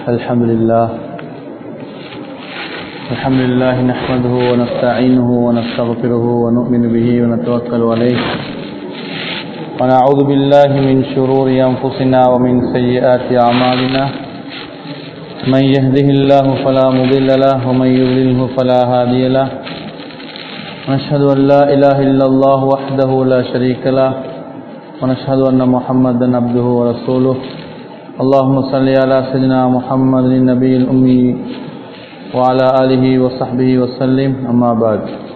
الحمد لله الحمد لله نحمده ونستعينه ونستغفره ونؤمن به ونتوكل عليه ونعوذ بالله من شرور أنفسنا ومن سيئات أعمالنا من يهده الله فلا مضل له ومن يضلله فلا هادي له ونشهد أن لا إله إلا الله وحده لا شريك له ونشهد أن محمدا عبده ورسوله اللهم صل على سيدنا محمد النبي الأمي وعلى آله وصحبه وسلم أما بعد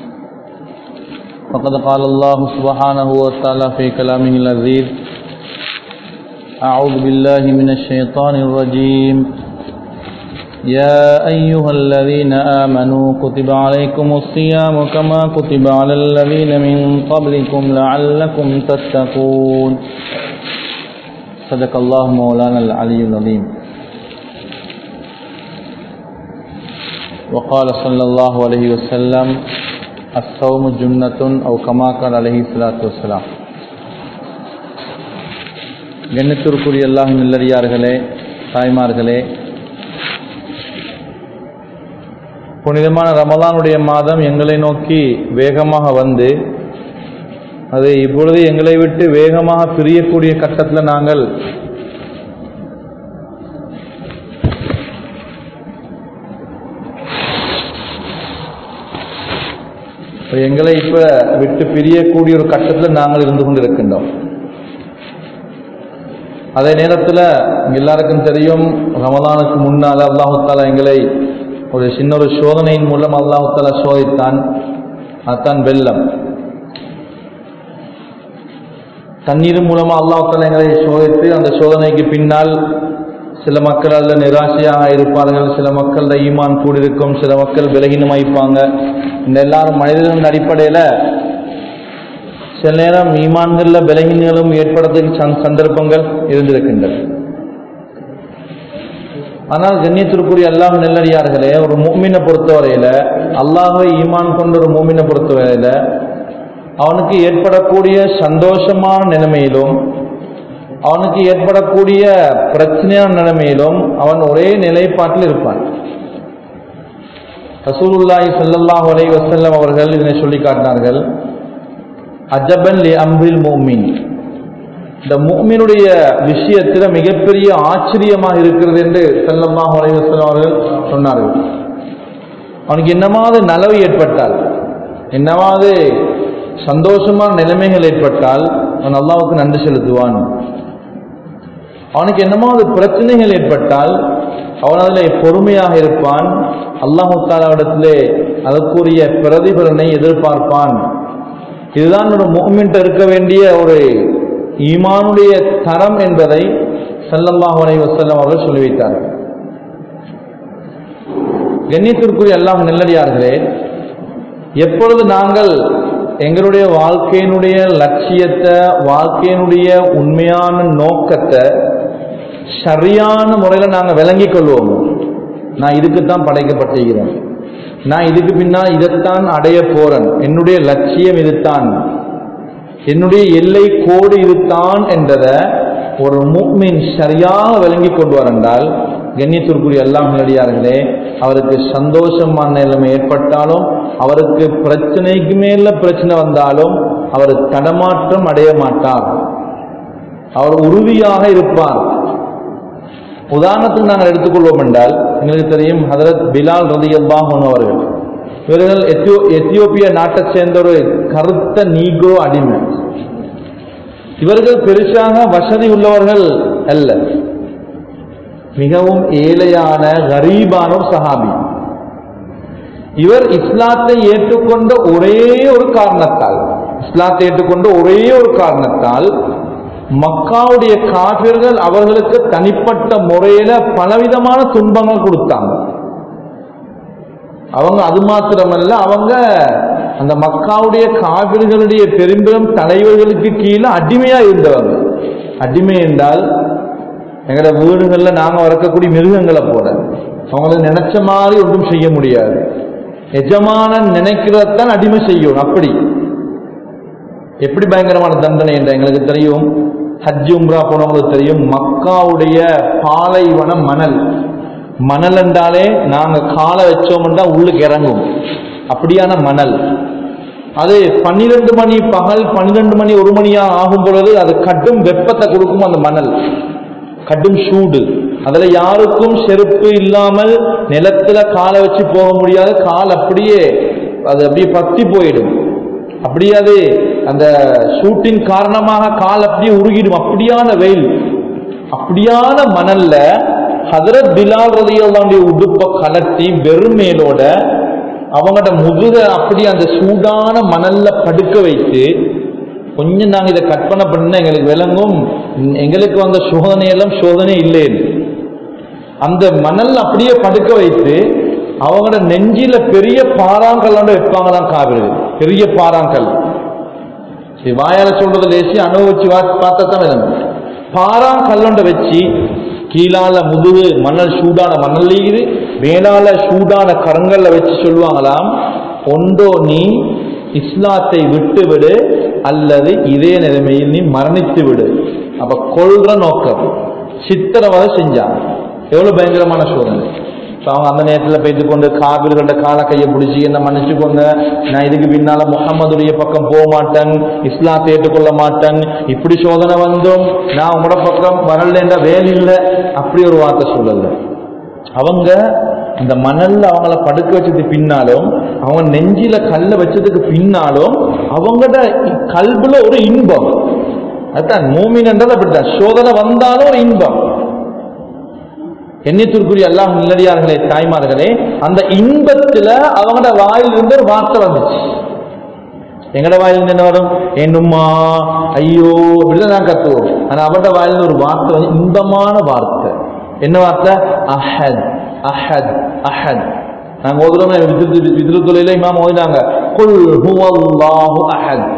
فقد قال الله سبحانه وتعالى في كلامه العزيز أعوذ بالله من الشيطان الرجيم يا أيها الذين آمنوا كتب عليكم الصيام كما كتب على الذين من قبلكم لعلكم تتقون صدق الله مولانا العلي العظيم وقال صلى الله عليه وسلم الصوم جنة أو كما قال عليه الصلاة والسلام கண்ணித்திற்குரிய அல்லாஹ் நல்லடியார்களே தாய்மார்களே புனிதமான ரமலானுடைய மாதம் எங்களை நோக்கி வேகமாக வந்து அது இப்பொழுது எங்களை விட்டு வேகமாக பிரியக்கூடிய கட்டத்தில் நாங்கள் எங்களை இப்ப விட்டு பிரியக்கூடிய ஒரு கட்டத்தில் நாங்கள் இருந்து கொண்டிருக்கின்றோம் அதே நேரத்தில் எல்லாருக்கும் தெரியும் ரமலானுக்கு முன்னால் அல்லாஹாலா எங்களை ஒரு சின்ன ஒரு சோதனையின் மூலம் அல்லாஹாலா சோதித்தான் அதுதான் வெள்ளம் தண்ணீர் மூலமாக அல்லாஹால எங்களை சோதித்து அந்த சோதனைக்கு பின்னால் சில மக்கள் அதில் நிராசையாக இருப்பார்கள் சில மக்கள் ஈமான் கூடியிருக்கும் சில மக்கள் விலகினமாய்ப்பாங்க இந்த எல்லாரும் மனிதர்களின் அடிப்படையில் சில நேரம் ஈமான்களில் விலகினங்களும் ஏற்படுறதுக்கு சந்தர்ப்பங்கள் இருந்திருக்கின்றன ஆனால் கண்ணியத்திற்குரிய அல்லாஹ் நெல்லடியார்களே ஒரு மூமினை பொறுத்தவரையில் அல்லாஹை ஈமான் கொண்ட ஒரு மூமினை பொறுத்தவரையில் அவனுக்கு ஏற்படக்கூடிய சந்தோஷமான நிலைமையிலும் அவனுக்கு ஏற்படக்கூடிய பிரச்சனையான நிலைமையிலும் அவன் ஒரே நிலைப்பாட்டில் இருப்பான் ரசூலுல்லாஹி சல்லாஹ் அலை வசல்லம் அவர்கள் இதனை சொல்லி காட்டினார்கள் அஜபன் லி அம்பில் மூமின் இந்த மூமினுடைய விஷயத்தில் மிகப்பெரிய ஆச்சரியமாக இருக்கிறது என்று செல்லம்மா அலை வசல்லம் அவர்கள் சொன்னார்கள் அவனுக்கு என்னமாவது நலவு ஏற்பட்டால் என்னமாவது சந்தோஷமான நிலைமைகள் ஏற்பட்டால் அவன் அல்லாவுக்கு நன்றி செலுத்துவான் அவனுக்கு என்னமாவது பிரச்சனைகள் ஏற்பட்டால் அவன் அதில் பொறுமையாக இருப்பான் அல்லாஹு தாலாவிடத்திலே அதற்குரிய பிரதிபலனை எதிர்பார்ப்பான் இதுதான் ஒரு மூமெண்ட் இருக்க வேண்டிய ஒரு ஈமானுடைய தரம் என்பதை சல்லல்லாஹ் அலை வசல்லம் அவர்கள் சொல்லி வைத்தார்கள் கண்ணியத்திற்குரிய அல்லாஹ் நெல்லடியார்களே எப்பொழுது நாங்கள் எங்களுடைய வாழ்க்கையினுடைய லட்சியத்தை வாழ்க்கையினுடைய உண்மையான நோக்கத்தை சரியான முறையில் நாங்கள் விளங்கிக் கொள்வோம் நான் இதுக்குத்தான் படைக்கப்பட்டிருக்கிறேன் நான் இதுக்கு பின்னால் இதைத்தான் அடைய போறேன் என்னுடைய லட்சியம் இதுதான் என்னுடைய எல்லை கோடு இதுதான் என்றதை ஒரு மூமின் சரியாக விளங்கி கொண்டு வரண்டால் கண்ணியத்திற்குரிய எல்லாம் நடிகார்களே அவருக்கு சந்தோஷமான நிலைமை ஏற்பட்டாலும் அவருக்கு பிரச்சனைக்கு மேல பிரச்சனை வந்தாலும் அவர் தடமாற்றம் அடைய மாட்டார் அவர் உறுதியாக இருப்பார் உதாரணத்துக்கு நாங்கள் எடுத்துக்கொள்வோம் என்றால் எங்களுக்கு தெரியும் ஹதரத் பிலால் ரதியல்லாஹ் அவர்கள் இவர்கள் எத்தியோ எத்தியோப்பிய நாட்டை சேர்ந்த ஒரு கருத்த நீக்ரோ அடிமை இவர்கள் பெருசாக வசதி உள்ளவர்கள் அல்ல மிகவும் ஏழையான கரீபான ஒரு சஹாபி இவர் இஸ்லாத்தை ஏற்றுக்கொண்ட ஒரே ஒரு காரணத்தால் இஸ்லாத்தை ஏற்றுக்கொண்ட ஒரே ஒரு காரணத்தால் மக்காவுடைய காபிர்கள் அவர்களுக்கு தனிப்பட்ட முறையில பலவிதமான துன்பங்கள் கொடுத்தாங்க அவங்க அது மாத்திரமல்ல அவங்க அந்த மக்காவுடைய காவிர்களுடைய பெரும்பெரும் தலைவர்களுக்கு கீழே அடிமையா இருந்தவங்க அடிமை என்றால் எங்களோட வீடுகள்ல நாங்க வளர்க்கக்கூடிய மிருகங்களை போல அவங்களை நினைச்ச மாதிரி ஒன்றும் செய்ய முடியாது எஜமானன் நினைக்கிறதான் அடிமை செய்யணும் அப்படி எப்படி பயங்கரமான தண்டனை என்ற எங்களுக்கு தெரியும் ஹஜ் உம்ரா போனவங்களுக்கு தெரியும் மக்காவுடைய பாலைவன மணல் மணல் என்றாலே நாங்க காலை வச்சோம்னா உள்ளுக்கு இறங்கும் அப்படியான மணல் அது பன்னிரண்டு மணி பகல் பன்னிரண்டு மணி ஒரு மணியா ஆகும் பொழுது அது கடும் வெப்பத்தை கொடுக்கும் அந்த மணல் கடும் சூடு அதுல யாருக்கும் செருப்பு இல்லாமல் நிலத்துல காலை வச்சு போக முடியாது கால் அப்படியே அது அப்படியே பத்தி போயிடும் அப்படியே அது அந்த சூட்டின் காரணமாக கால் அப்படியே உருகிடும் அப்படியான வெயில் அப்படியான மணல்ல ஹதரத் பிலால் ரதியுடைய உடுப்பை கலட்டி வெறுமேலோட அவங்களோட முதுக அப்படியே அந்த சூடான மணல்ல படுக்க வைத்து கொஞ்சம் நாங்க இதை கற்பனை பண்ண எங்களுக்கு விளங்கும் எங்களுக்கு வந்த சோதனை எல்லாம் சோதனை இல்லைன்னு அந்த மணல் அப்படியே படுக்க வைத்து அவங்களோட நெஞ்சில பெரிய பாறாங்கல்லோட வைப்பாங்களாம் காவிரி பெரிய பாறாங்கல் இது வாயால சொல்றது லேசி அனுபவிச்சு பார்த்தா தான் விளங்கும் பாறாங்கல்லொண்ட வச்சு கீழால முதுகு மணல் சூடான மணல் இது மேலால சூடான கரங்கல்ல வச்சு சொல்லுவாங்களாம் ஒன்றோ நீ இஸ்லாத்தை விட்டு விடு அல்லது இதே நிலைமையில் நீ மரணித்து விடு அப்ப கொள்ற நோக்கம் சித்திரவதை செஞ்சாங்க எவ்வளவு பயங்கரமான சோதனை இப்ப அவங்க அந்த நேரத்தில் போயிட்டு கொண்டு காவிர்கள்ட்ட கால கையை பிடிச்சி என்ன மன்னிச்சு கொண்டு நான் இதுக்கு பின்னால முகம்மதுடைய பக்கம் போக மாட்டேன் இஸ்லாத்தை ஏற்றுக்கொள்ள மாட்டேன் இப்படி சோதனை வந்தும் நான் உங்களோட பக்கம் வரலன்ற வேலை இல்லை அப்படி ஒரு வார்த்தை சொல்லல அவங்க இந்த மணல்ல அவங்கள படுக்க வச்சது பின்னாலும் அவங்க நெஞ்சில கல்ல வச்சதுக்கு பின்னாலும் அவங்களோட கல்புல ஒரு இன்பம் அதுதான் மூமின் என்றது அப்படித்தான் சோதனை வந்தாலும் ஒரு இன்பம் எண்ணித்திற்குரிய அல்லாஹ் நில்லடியார்களே தாய்மார்களே அந்த இன்பத்துல அவங்களோட வாயிலிருந்து ஒரு வார்த்தை வந்துச்சு எங்கட வாயிலிருந்து என்ன வரும் என்னும்மா ஐயோ இப்படிதான் நான் கத்துவோம் ஆனா அவட வாயிலிருந்து ஒரு வார்த்தை வந்து இன்பமான வார்த்தை என்ன வார்த்தை அஹத் அஹத் அஹத் நாங்க ஓதுறோமே விதிருத்துறையில இமாம் ஓதினாங்க குல் ஹுவல்லாஹு அஹத்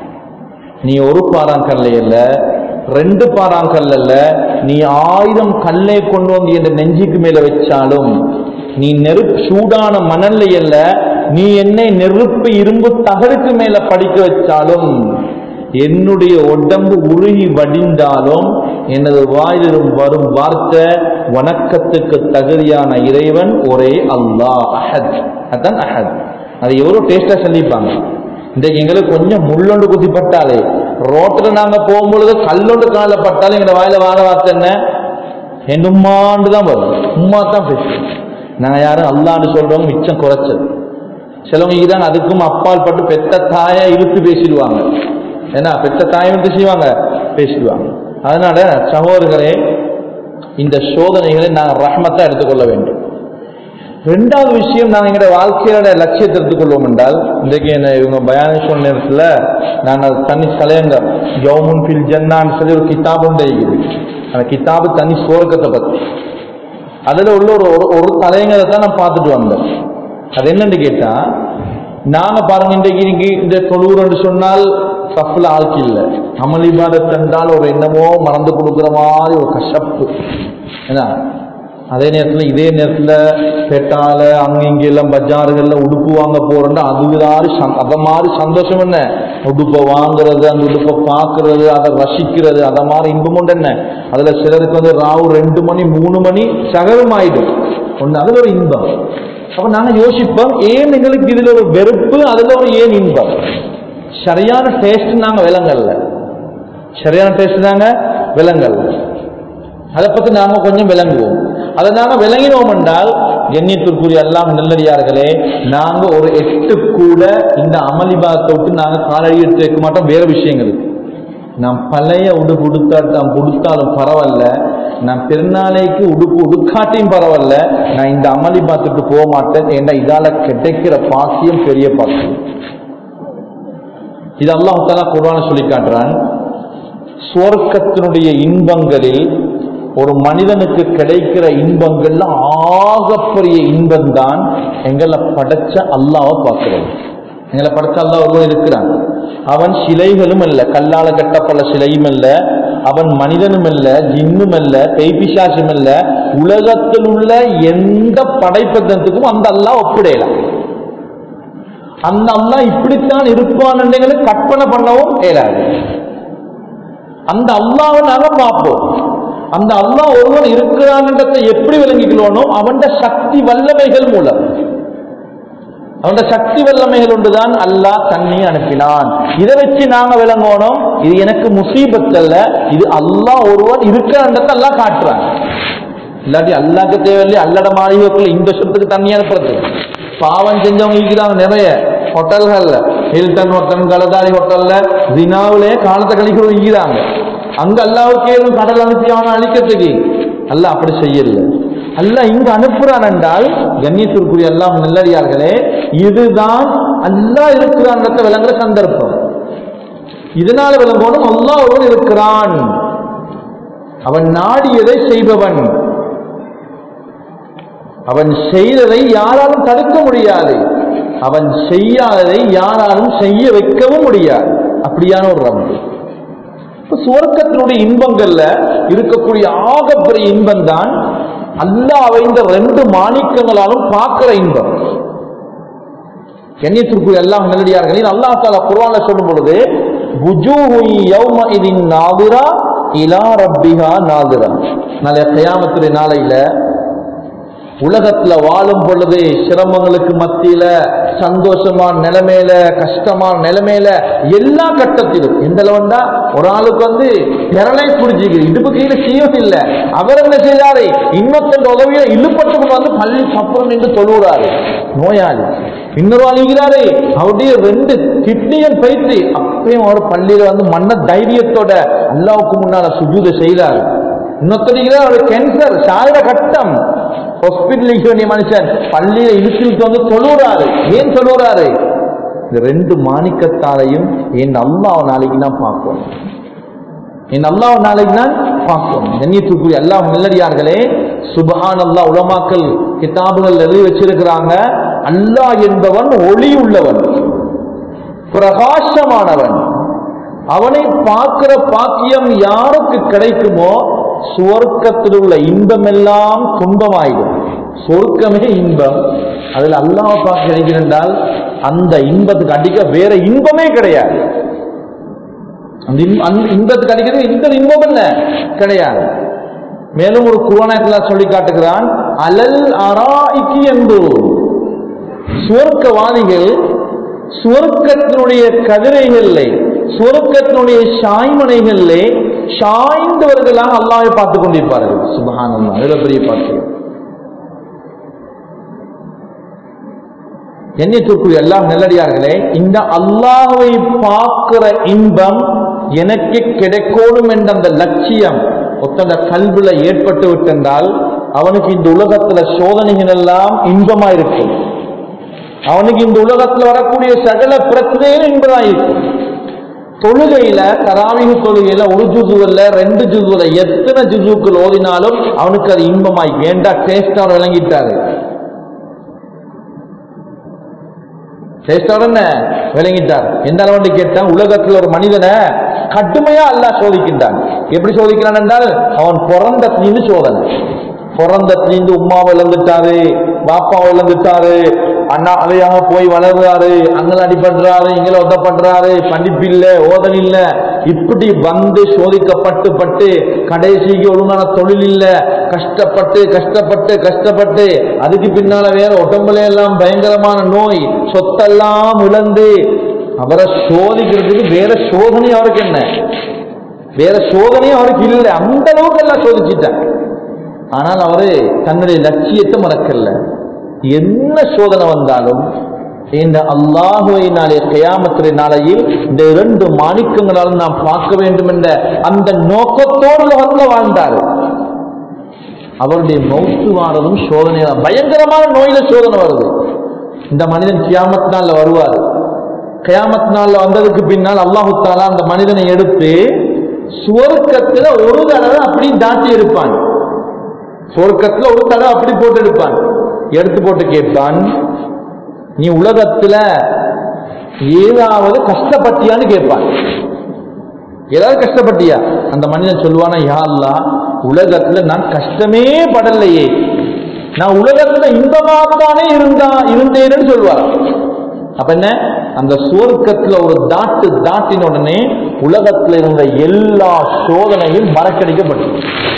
நீ ஒரு பாறாங்கல்ல இல்ல ரெண்டு பாறாங்கல்ல இல்ல நீ ஆயிரம் கல்லை கொண்டு வந்து என்ற நெஞ்சுக்கு மேல வச்சாலும் நீ நெருப்பு சூடான மணல்ல இல்ல நீ என்னை நெருப்பு இரும்பு தகடுக்கு மேல படிக்க வச்சாலும் என்னுடைய உடம்பு உருகி வடிந்தாலும் எனது வாயிலும் வரும் வார்த்தை வணக்கத்துக்கு தகுதியான இறைவன் ஒரே அல்லாஹ் அஹத் அதான் அஹத் அது எவ்வளவு டேஸ்டா சொல்லிப்பாங்க இன்றைக்கு எங்களுக்கு கொஞ்சம் முள்ளொண்டு குத்திப்பட்டாலே ரோட்ல நாங்க போகும்பொழுது கல்லொண்டு காலில் பட்டாலும் எங்க வாயில வார வார்த்தை என்ன என் உம்மாண்டு தான் வரும் உம்மா தான் பேசுவோம் நாங்க யாரும் அல்லான்னு சொல்றவங்க மிச்சம் குறைச்சது சிலவங்க தான் அதுக்கும் அப்பால் பட்டு பெத்த தாயை இழுத்து பேசிடுவாங்க ஏன்னா பெத்த தாயை வந்து செய்வாங்க பேசிடுவாங்க அதனால சகோதரர்களே இந்த சோதனைகளை நாங்கள் ரஹ்மத்தா எடுத்துக்கொள்ள வேண்டும் ரெண்டாவது விஷயம் நாங்கள் எங்களோட வாழ்க்கையோட லட்சியத்தை எடுத்துக்கொள்வோம் என்றால் இன்றைக்கு என்ன இவங்க பயானி சொன்ன நேரத்தில் நாங்கள் தனி தலையங்க யௌமுன் ஃபில் ஜன்னான்னு சொல்லி ஒரு கிதாப் ஒன்று இருக்குது அந்த கிதாபு தனி சுவர்க்கத்தை பற்றி அதில் உள்ள ஒரு ஒரு- ஒரு தலையங்கத்தை தான் நான் பார்த்துட்டு வந்தேன் அது என்னன்னு கேட்டா நாம பாருங்க இன்றைக்கு இன்னைக்கு இந்த தொழுவுன்னு சொன்னால் சஃப்ல ஆட்சி இல்லை அமளிபாதத் என்றால் ஒரு என்னமோ மறந்து கொடுக்குற மாதிரி ஒரு கஷப்பு என்ன அதே நேரத்தில் இதே நேரத்தில் பெட்டால அங்க இங்க எல்லாம் பஜாறுகள்ல உடுப்பு வாங்க போறோம்னா அதுலாரு அத மாதிரி சந்தோஷம் என்ன உடுப்பை வாங்குறது அந்த உடுப்பை பார்க்கறது அதை ரசிக்கிறது அத மாதிரி இன்பம் உண்டு என்ன அதுல சிலருக்கு வந்து ராவு ரெண்டு மணி மூணு மணி சகலமாயிடும் ஒண்ணு அதுல ஒரு இன்பம் அப்ப நாங்க யோசிப்போம் ஏன் எங்களுக்கு இதுல ஒரு வெறுப்பு அதுல ஒரு ஏன் இன்பம் சரியான டேஸ்ட் நாங்க விலங்கல்ல சரியான டேஸ்ட் நாங்க விலங்கல்ல அதை பத்தி நாம கொஞ்சம் விளங்குவோம் அதை நாங்க விளங்கினோம் என்றால் கண்ணியத்திற்குரிய எல்லாம் நல்லடியார்களே நாங்க ஒரு எட்டு கூட இந்த அமளிபாதத்தை விட்டு நாங்க காலடி எடுத்து வைக்க மாட்டோம் வேற விஷயங்களுக்கு நாம் பழைய உடுப்பு உடுத்தாட்டம் உடுத்தாலும் பரவாயில்ல நான் பெருநாளைக்கு உடுப்பு உடுக்காட்டியும் பரவாயில்ல நான் இந்த அமளிபாத்துக்கு போக மாட்டேன் ஏன்னா இதால கிடைக்கிற பாக்கியம் பெரிய பாக்கியம் இது அல்லாஹ் தாலா குர்ஆன்ல சொல்லி காட்டுறான் சுவர்க்கத்தினுடைய இன்பங்களில் ஒரு மனிதனுக்கு கிடைக்கிற இன்பங்கள்ல ஆகப்பெரிய இன்பம் தான் எங்களை படைச்ச அல்லாவை பார்க்கிறது எங்களை படைச்ச அல்லாஹ் ஒருவன் இருக்கிறான் அவன் சிலைகளும் அல்ல கல்லால கட்டப்பட்ட சிலையும் அல்ல அவன் மனிதனும் அல்ல ஜின்னும் அல்ல கைபிசாசும் அல்ல உலகத்தில் உள்ள எந்த படைப்பதத்துக்கும் அந்த அல்லாஹ் ஒப்பிடையலாம் அந்த அல்லாஹ் இப்படித்தான் இருப்பான் எங்களுக்கு கற்பனை பண்ணவும் இயலாது அந்த அல்லாவை நாங்க பார்ப்போம் அந்த அல்லாஹ் ஒருவன் இருக்கிறான்றதை எப்படி விளங்கிக்கணும் அவன் சக்தி வல்லமைகள் மூலம் அவனோட சக்தி வல்லமைகள் ஒன்றுதான் அல்லாஹ் தண்ணி அனுப்பினான் இதை வச்சு நாங்க விளங்கணும் இது எனக்கு முசீபத் அல்ல இது அல்லாஹ் ஒருவன் இருக்கிறன்றதை அல்லாஹ் காட்டுறான் இல்லாட்டி அல்லாக்கு தேவையில்லை அல்லட மாளிகைக்குள்ள இந்த சொத்துக்கு தண்ணி அனுப்புறது பாவம் செஞ்சவங்க இருக்கிறாங்க நிறைய ஹோட்டல்கள்ல ஹில்டன் ஹோட்டல் கலதாரி ஹோட்டல்ல தினாவிலே காலத்தை கழிக்கிறவங்க இருக்கிறாங்க அங்க அல்லாவுக்கு ஏதும் கடல் அனுப்பி அவனை அழிக்கிறதுக்கு அல்லாஹ் அப்படி செய்யல அல்லாஹ் இங்க அனுப்புறான் என்றால் கண்ணியத்திற்குரிய எல்லாம் நல்லடியார்களே இதுதான் அல்லாஹ் இருக்கிறான் விளங்குற சந்தர்ப்பம் இதனால விளங்கணும் அல்லாஹ் ஒருவன் இருக்கிறான் அவன் நாடியதை செய்பவன் அவன் செய்ததை யாராலும் தடுக்க முடியாது அவன் செய்யாததை யாராலும் செய்ய வைக்கவும் முடியாது அப்படியான ஒரு ரம்பு இப்ப சுவர்க்கத்தினுடைய இன்பங்கள்ல இருக்கக்கூடிய ஆகப்பெரிய இன்பம் தான் அல்லாவை இந்த ரெண்டு மாணிக்கங்களாலும் பார்க்கிற இன்பம் கண்ணியத்திற்குரிய எல்லாம் நல்லடியார்களில் அல்லாஹ் தாலா குர்ஆன்ல சொல்லும் பொழுது புஜூஹு யௌமஇதின் நாதிரா இலா ரப்பிஹா நாதிரா நாளைய கயாமத்துடைய நாளையில உலகத்துல வாழும் பொழுது சிரமங்களுக்கு மத்தியில சந்தோஷமான நிலைமையில கஷ்டமான நிலைமையில எல்லா கட்டத்திலும் எந்த அளவுண்டா ஒரு ஆளுக்கு வந்து திரளை பிடிச்சிக்கு இடுப்பு கீழே செய்யவும் இல்லை அவர் என்ன செய்தாரு இன்னொருத்தன் உதவியை இழுப்பட்டு கொண்டு வந்து பள்ளி சப்புறம் நின்று தொழுகிறாரு நோயாளி இன்னொரு அழிகிறாரு அவருடைய ரெண்டு கிட்னியும் பயிற்சி அப்பயும் அவர் பள்ளியில வந்து மன்ன தைரியத்தோட அல்லாவுக்கு முன்னால சுஜூத செய்தார் இன்னொருத்தடிக்கிறார் அவர் கேன்சர் சாயிர கட்டம் ஹாஸ்பிட்டலுக்கு வேண்டிய மனுஷன் பள்ளியில இழுத்து வந்து தொழுகிறாரு ஏன் தொழுகிறாரு இந்த ரெண்டு மாணிக்கத்தாலையும் என் அல்லாஹ் நாளைக்கு நான் பார்க்கணும் என் அல்லாஹ் நாளைக்கு நான் பார்க்கணும் கண்ணியத்துக்குரிய அல்லாஹ் நல்லடியார்களே சுபஹான் அல்லாஹ் உலமாக்கல் கிதாபுகள் எழுதி வச்சிருக்கிறாங்க அல்லாஹ் என்பவன் ஒளி உள்ளவன் பிரகாசமானவன் அவனை பார்க்கிற பாக்கியம் யாருக்கு கிடைக்குமோ சுவர்க்கத்தில் உள்ள இன்பம் எல்லாம் துன்பமாயிடும் சொர்க்கமே இன்பம் அதில் அல்லாஹ் பார்க்க கிடைக்கிறென்றால் அந்த இன்பத்துக்கு அடிக்க வேற இன்பமே கிடையாது அந்த இன்ப- அந்த இன்பத்துக்கு அடிக்கிறது இந்த இன்பம் என்ன கிடையாது மேலும் ஒரு குரானத்தில் சொல்லி காட்டுகிறான் அலல் அராய்க்கு என்று சுவர்க்கவாதிகள் சுவர்க்கத்தினுடைய கதிரைகளிலே சுவர்க்கத்தினுடைய சாய்மனைகளிலே சாய்ந்தவர்களாக அல்லாஹ்வை பார்த்துக் கொண்டிருப்பார்கள் சுபஹானல்லாஹ் அதுல பெரிய பாட்டு எண்ணிற்குரிய எல்லாம் நல்லடியார்களே இந்த அல்லாஹ்வை பார்க்கிற இன்பம் எனக்கு கிடைக்கணும் என்ற அந்த லட்சியம் ஒத்தந்த கல்வில ஏற்பட்டு விட்டென்றால் அவனுக்கு இந்த உலகத்துல சோதனைகள் எல்லாம் இன்பமா இருக்கும் அவனுக்கு இந்த உலகத்துல வரக்கூடிய சகல பிரச்சனையும் இன்பமா இருக்கும் தொழுகையில தராவிக தொழுகையில ஒரு ஜுதுவல்ல ரெண்டு ஜுதுவல எத்தனை ஜுதுக்கள் ஓதினாலும் அவனுக்கு அது இன்பமாய் வேண்டா டேஸ்ட் அவர் விளங்கிட்டாரு டேஸ்டோட என்ன விளங்கிட்டார் எந்த அளவுன்னு கேட்டான் உலகத்தில் ஒரு மனிதனை கடுமையா அல்லாஹ் சோதிக்கின்றான் எப்படி சோதிக்கிறான் என்றால் அவன் பிறந்தத்திலிருந்து சோதனை பிறந்தத்திலிருந்து உமாவை இழந்துட்டாரு பாப்பாவை இழந்துட்டாரு அண்ணா அதையாக போய் வளர்றாரு அங்கே அடிபடுறாரு இங்கே ஒத்த பண்றாரு படிப்பில்லை ஓதல் இல்ல இப்படி வந்து சோதிக்கப்பட்டு பட்டு கடைசிக்கு ஒழுங்கான தொழில் இல்ல கஷ்டப்பட்டு கஷ்டப்பட்டு கஷ்டப்பட்டு அதுக்கு பின்னால வேற உடம்புல எல்லாம் பயங்கரமான நோய் சொத்தெல்லாம் இழந்து அவரை சோதிக்கிறதுக்கு வேற சோதனை அவருக்கு என்ன வேற சோதனையும் அவருக்கு இல்லை அந்த அளவுக்கு எல்லாம் சோதிச்சிட்டார் ஆனால் அவரு தன்னுடைய லட்சியத்தை மறக்கல என்ன சோதனை வந்தாலும் இந்த அல்லாஹுவை நாளைய கயாமத்திரை நாளையில் இந்த இரண்டு மாணிக்கங்களால் நாம் பார்க்க வேண்டும் என்ற அந்த நோக்கத்தோடு உலகத்தில் வாழ்ந்தார் அவருடைய மௌத்து வாரதும் சோதனை தான் பயங்கரமான நோயில சோதனை வருது இந்த மனிதன் கியாமத் நாள்ல வருவார் கியாமத் நாள்ல வந்ததுக்கு பின்னால் அல்லாஹு தாலா அந்த மனிதனை எடுத்து சுவர்க்கத்துல ஒரு தடவை அப்படி தாட்டி இருப்பான் சுவர்க்கத்துல ஒரு தடவை அப்படி போட்டு எடுப்பான் எடுத்து போட்டு கேட்பான் நீ உலகத்துல ஏதாவது கஷ்டப்பட்டியான்னு கேட்பான் ஏதாவது கஷ்டப்பட்டியா அந்த மனிதன் சொல்லுவானா யா அல்லாஹ் உலகத்துல நான் கஷ்டமே படலையே நான் உலகத்துல இன்பமாகத்தானே இருந்தா இருந்தேன்னு சொல்லுவார் அப்ப என்ன அந்த சுவர்க்கத்துல ஒரு தாட்டு தாட்டின உடனே உலகத்துல இருந்த எல்லா சோதனையும் மறக்கடிக்கப்பட்டது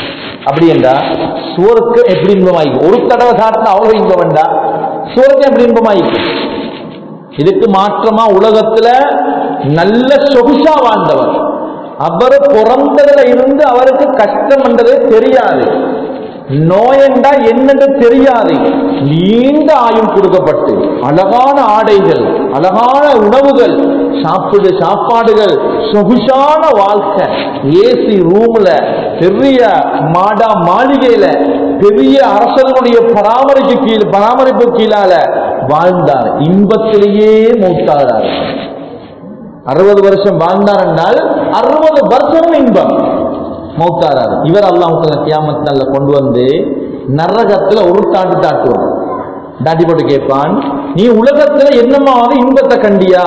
அப்படி என்றா சுவர்க்கம் எப்படி இன்பமாயிக்கும் ஒரு தடவை சாப்பிட்டா அவ்வளவு இன்பம் வேண்டா சுவர்க்கம் எப்படி இன்பமாயிக்கும் இதுக்கு மாற்றமா உலகத்துல நல்ல சொகுசா வாழ்ந்தவர் அவர் பிறந்ததுல இருந்து அவருக்கு கஷ்டம் என்றதே தெரியாது நோயண்டா என்னென்று தெரியாது நீண்ட ஆயுள் கொடுக்கப்பட்டு அழகான ஆடைகள் அழகான உணவுகள் சாப்பிடு சாப்பாடுகள் சொகுசான வாழ்க்கை ஏசி ரூம்ல பெரிய மாடா மாளிகையில பெரிய அரசனுடைய பராமரிப்பு கீழ் பராமரிப்பு கீழால வாழ்ந்தார் இன்பத்திலேயே மூத்தாகிறார் அறுபது வருஷம் வாழ்ந்தார் என்றால் அறுபது வருஷமும் இன்பம் மௌத்தாரார் இவர் அல்லாஹ் கியாமத்தால கொண்டு வந்து நரகத்துல ஒரு தாட்டு தாட்டுவான் தாட்டி போட்டு கேட்பான் நீ உலகத்துல என்னமாவது இன்பத்தை கண்டியா